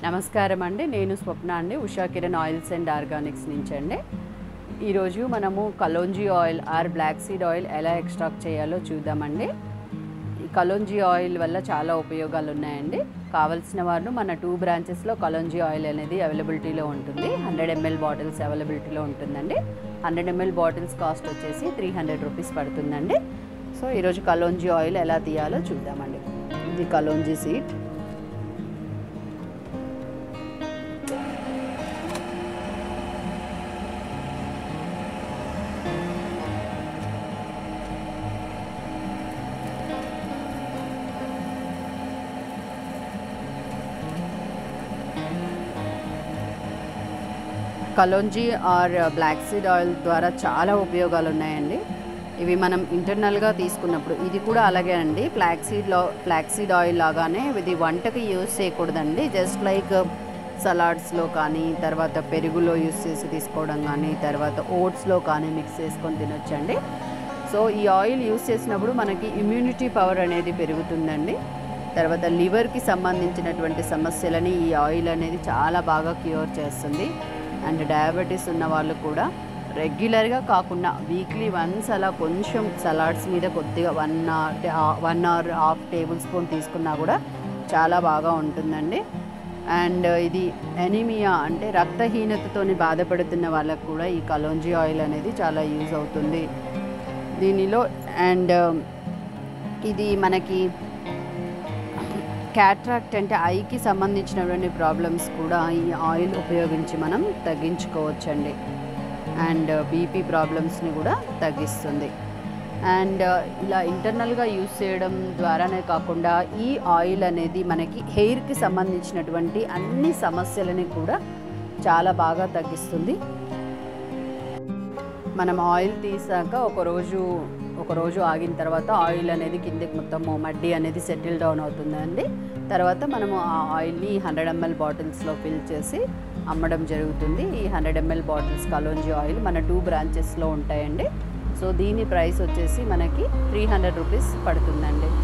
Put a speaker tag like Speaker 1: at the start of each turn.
Speaker 1: నమస్కారం అండి నేను స్వప్న అండి Usha Kiran oils and organics నుంచి అండి ఈరోజు మనము kalonji oil or black seed oil ఎలా ఎక్స్ట్రాక్ట్ చేయాలో చూద్దామండి ఈ కలోంజీ ఆయిల్ వల్ల చాలా ఉపయోగాలు ఉన్నాయండి కావలసిన వారు మన టూ బ్రాంచెస్లో కలోంజీ ఆయిల్ అనేది అవైలబిలిటీలో ఉంటుంది హండ్రెడ్ ఎంఎల్ బాటిల్స్ అవైలబిలిటీలో ఉంటుందండి హండ్రెడ్ ఎంఎల్ బాటిల్స్ కాస్ట్ వచ్చేసి త్రీ హండ్రెడ్ రూపీస్ పడుతుందండి సో ఈరోజు కలోంజీ ఆయిల్ ఎలా తీయాలో చూద్దామండి ఇది kalonji seed kalonji or black seed oil ద్వారా చాలా ఉపయోగాలు ఉన్నాయండి ఇవి మనం ఇంటర్నల్గా తీసుకున్నప్పుడు ఇది కూడా అలాగే అండి ఫ్లాక్ సీడ్లో ఫ్లాక్ సీడ్ ఆయిల్ లాగానే ఇది వంటకి యూస్ చేయకూడదండి జస్ట్ లైక్ సలాడ్స్లో కానీ తర్వాత పెరుగులో యూస్ చేసి తీసుకోవడం కానీ తర్వాత ఓట్స్లో కానీ మిక్స్ చేసుకొని తినొచ్చండి సో ఈ ఆయిల్ యూస్ చేసినప్పుడు మనకి ఇమ్యూనిటీ పవర్ అనేది పెరుగుతుందండి తర్వాత లివర్కి సంబంధించినటువంటి సమస్యలని ఈ ఆయిల్ అనేది చాలా బాగా క్యూర్ చేస్తుంది అండ్ డయాబెటీస్ ఉన్న వాళ్ళు కూడా రెగ్యులర్గా కాకుండా వీక్లీ వన్స్ అలా కొంచెం సలాడ్స్ మీద కొద్దిగా one one or half tablespoon తీసుకున్నా కూడా చాలా బాగా ఉంటుందండి అండ్ ఇది ఎనీమియా అంటే రక్తహీనతతోని బాధపడుతున్న వాళ్ళకు కూడా ఈ కలోంజీ ఆయిల్ అనేది చాలా యూజ్ అవుతుంది దీనిలో అండ్ ఇది మనకి క్యాట్రాక్ట్ అంటే ఐకి సంబంధించినటువంటి ప్రాబ్లమ్స్ కూడా ఈ ఆయిల్ ఉపయోగించి మనం తగ్గించుకోవచ్చండి అండ్ బీపీ ప్రాబ్లమ్స్ని కూడా తగ్గిస్తుంది అండ్ ఇలా ఇంటర్నల్గా యూస్ చేయడం ద్వారానే కాకుండా ఈ ఆయిల్ అనేది మనకి హెయిర్కి సంబంధించినటువంటి అన్ని సమస్యలని కూడా చాలా బాగా తగ్గిస్తుంది మనం ఆయిల్ తీసాక ఒకరోజు ఒకరోజు ఆగిన తర్వాత ఆయిల్ అనేది కిందకి మొత్తం మడ్డి అనేది సెటిల్ డౌన్ అవుతుందండి తర్వాత మనము ఆ ఆయిల్ని హండ్రెడ్ ఎంఎల్ బాటిల్స్లో ఫిల్ చేసి అమ్మడం జరుగుతుంది ఈ hundred ML bottles kalonji oil మన టూ బ్రాంచెస్లో ఉంటాయండి సో దీని ప్రైస్ వచ్చేసి మనకి త్రీ హండ్రెడ్ రూపీస్ పడుతుందండి